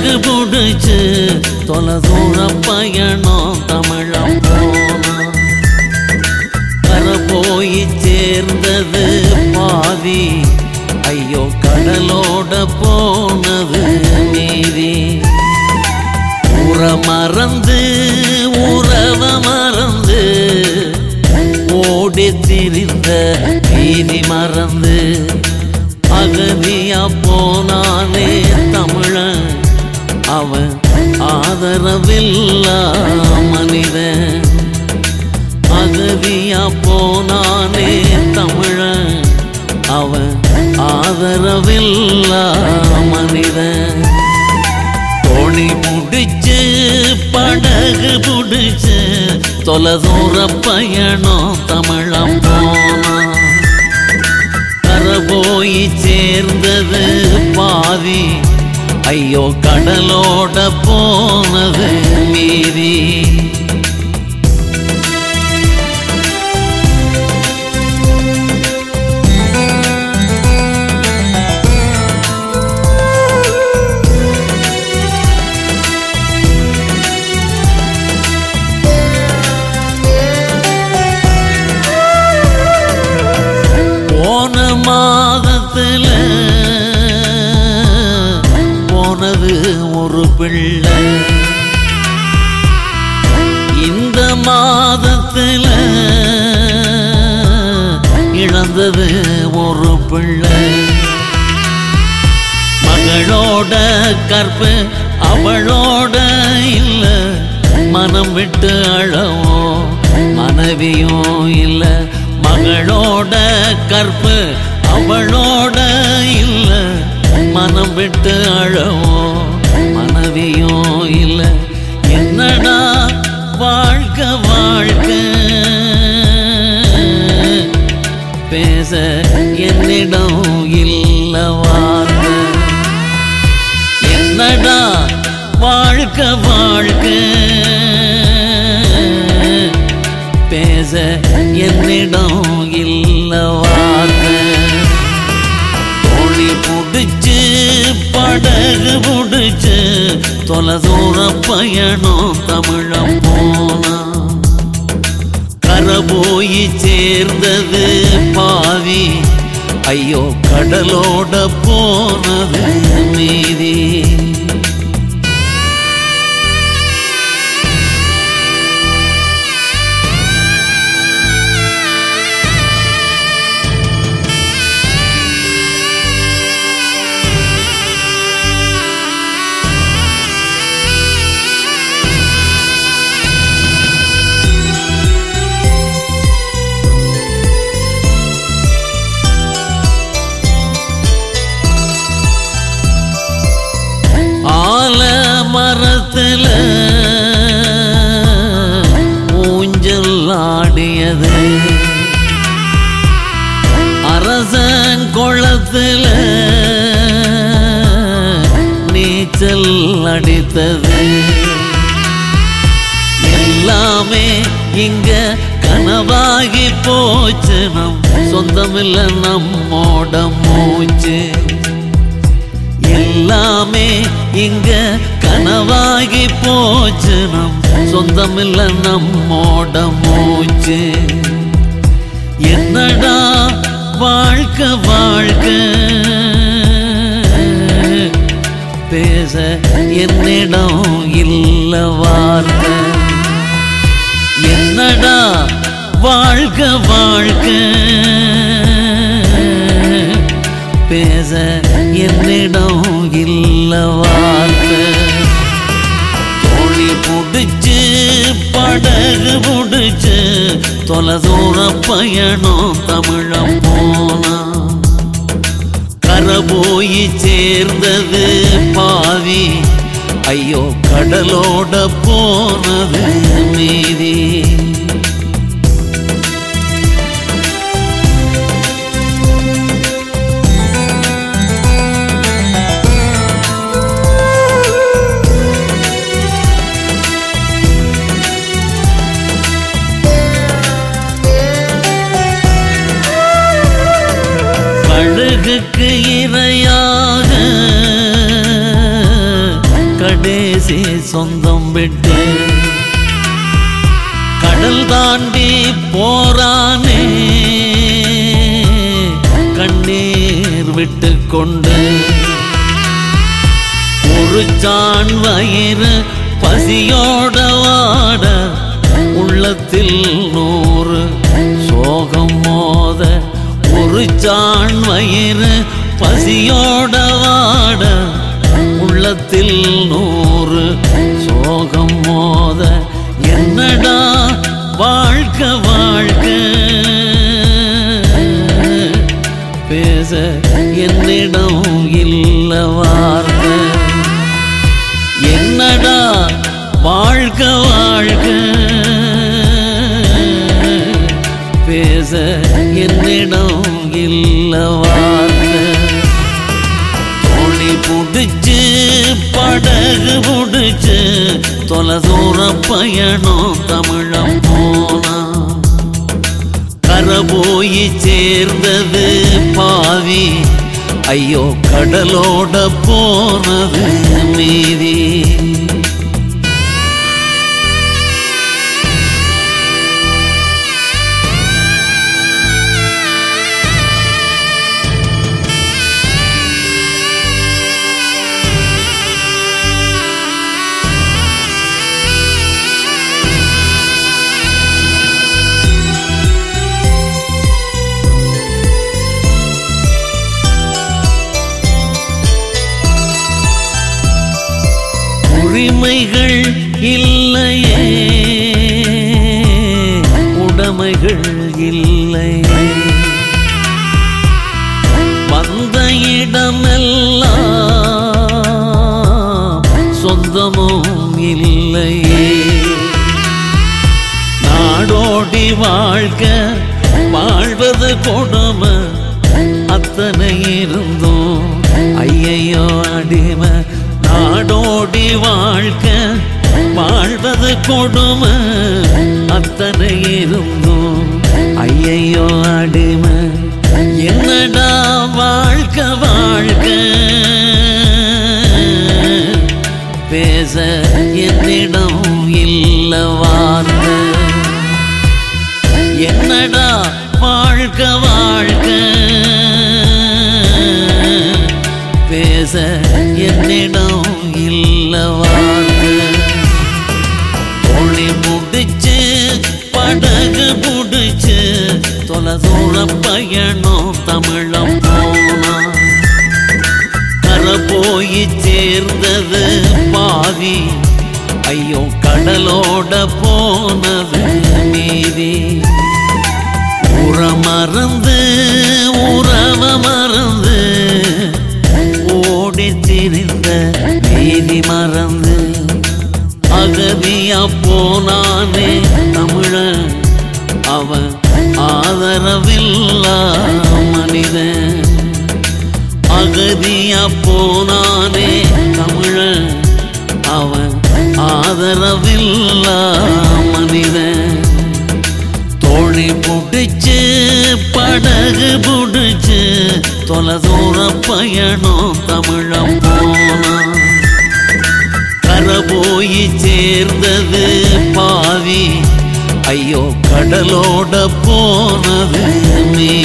படகு புடிச்சு தொலைதூர பயணம் தமிழம் போனா கரை போய் சேர்ந்தது பாதி ஐயோ கடலோட போனது மீதி ஊர மறந்து உறவ மறந்து ஓடி திரிந்த வீதி மறந்து அகதியா போனானே தமிழன் அவன் ஆதரவில்லா மனிதன் அகதியா போனானே தமிழன் அவன் ஆதரவில்லா மனிதன் தோணி முடிச்சு படகு புடிச்சு தொலைதூர பயணம் தமிழம் போனா கரை போய் சேர்ந்தது பாதி ஐயோ கடலோட போனது மீதி போன மாதத்துல போனது ஒரு பிள்ளை இந்த மாதத்துல இழந்தது ஒரு பிள்ளை மகளோட கற்பு அவளோட இல்ல மனம் விட்டு அழவோ மனைவியும் இல்ல மகளோட கற்பு அவளோட இல்ல மனம் விட்டு அழவோ மனைவியும் இல்ல என்னடா வாழ்க்கை வாழ்க்கை பேச என்னிடம் இல்ல வார்த்தை என்னடா வாழ்க்கை வாழ்க்கை பேச என்னிடம் இல்ல வார்த்தை தோழி புடிச்சு படகு புடிச்சு தொலைதூர பயணம் தமிழம் போனா கரை போய் சேர்ந்தது பாவி ஐயோ கடலோட போனது மீதி ஆல மரத்துல ஊஞ்சல் ஆடியது அரசன் குளத்துல நீச்சல் அடித்தது எல்லாமே இங்க கனவாகி போச்சு நம் சொந்தமில்ல நம்மோட மூச்சு எல்லாமே இங்க கனவாகி போச்சு நம் சொந்தமில்ல நம்மோட மூச்சு என்னடா வாழ்க்கை வாழ்க்கை பேச என்னிடம் இல்ல வார்த்தை என்னடா வாழ்க்கை வாழ்க்கை பேச என்னிடம் இல்ல வார்த்தை தோழி புடிச்சு படகு புடிச்சு தொலைதூர பயணம் தமிழம் போனா கரை போய் சேர்ந்தது பாவி ஐயோ கடலோட போனது மீதி கழுகுக்கு இரையாக சொந்தம் விட்டு கடல் தாண்டி போறானே கண்ணீர் விட்டு கொண்டு ஒரு சான் வயிறு பசியோட வாட உள்ளத்தில் நூறு சோகம் மோத ஒரு சான் வயிறு பசியோட வாட உள்ளத்தில் நூறு சோகம் மோத என்னடா வாழ்க்கை வாழ்க்கை பேச என்னிடம் இல்ல வார்த்தை என்னடா வாழ்க வாழ்க பேச என்னிடம் இல்ல வார்த்தை தோணி புடிச்சு படகு புடிச்சு தொலை தூர பயணம் தமிழம் போனா கரை போய் சேர்ந்தது பாவி ஐயோ கடலோட போனது மீதி உரிமைகள் இல்லையே உடைமைகள் இல்லையே வந்த இடமெல்லாம் சொந்தமும் இல்லையே நாடோடி வாழ்க்க வாழ்வது கொடுமை அத்தனை இருந்தும் ஐயையோ அடிமை நாடோடி வாழ்க்க வாழ்வது கொடுமை அத்தனை இருந்தும் ஐயையோ அடிமை என்னடா வாழ்க்க வாழ்க்க பேச என்னிடம் இல்ல வார்த்தை என்னடா வாழ்க்க வாழ்க்க பேச என்னிடம் இல்ல வார்த்தை தோழி முடிச்சு படகு புடிச்சு தொலை தூர பயணம் தமிழம் போனா கரை போய் சேர்ந்தது பாவி ஐயோ கடலோட போனது மீதி உற மறந்து உறவ மறந்து ஓடி திரிந்த வீதி மறந்து அகதியா போனானே தமிழன் அவன் ஆதரவில்லா மனிதன் அகதியா போனானே தமிழன் அவன் ஆதரவில்லா மனிதன் தோழி புடிச்சு படகு புடிச்சு தொலை தூர பயணம் தமிழம் போனா கரை போய் சேர்ந்தது பாவி ஐயோ கடலோட போனது மீ